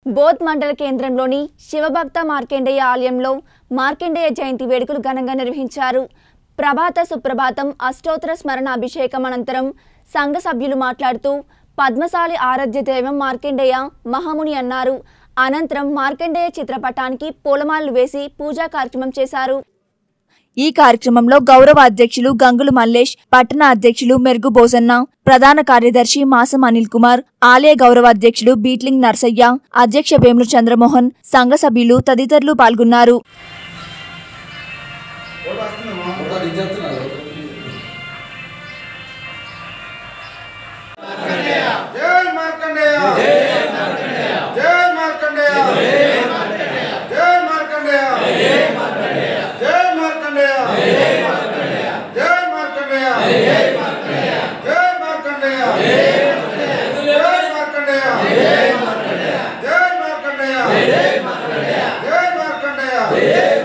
బోధ్ మండల కేంద్రంలోని శివభక్త మార్కండేయ ఆలయంలో మార్కండేయ జయంతి వేడుకలు ఘనంగా నిర్వహించారు ప్రభాత సుప్రభాతం అష్టోత్తర స్మరణ అభిషేకం అనంతరం సంఘ సభ్యులు మాట్లాడుతూ పద్మశాలి ఆరాధ్య దైవం మార్కండేయ మహాముని అన్నారు అనంతరం మార్కండేయ చిత్రపటానికి పూలమాలలు వేసి పూజా కార్యక్రమం చేశారు ఈ కార్యక్రమంలో గౌరవ అధ్యక్షులు గంగులు మల్లేష్ పట్టణ అధ్యక్షులు మెరుగు బోసన్న ప్రధాన కార్యదర్శి మాసం అనిల్ కుమార్ ఆలయ గౌరవ అధ్యక్షుడు బీట్లింగ్ నర్సయ్య అధ్యక్ష వేములు చంద్రమోహన్ సంఘ సభ్యులు తదితరులు పాల్గొన్నారు ఫోటో దించేస్తున్నారు జై మార్కండేయ జై మార్కండేయ జై మార్కండేయ జై మార్కండేయ జై మార్కండేయ జై మార్కండేయ జై మార్కండేయ జై మార్కండేయ జై మార్కండేయ జై మార్కండేయ జై మార్కండేయ జై మార్కండేయ జై మార్కండేయ జై మార్కండేయ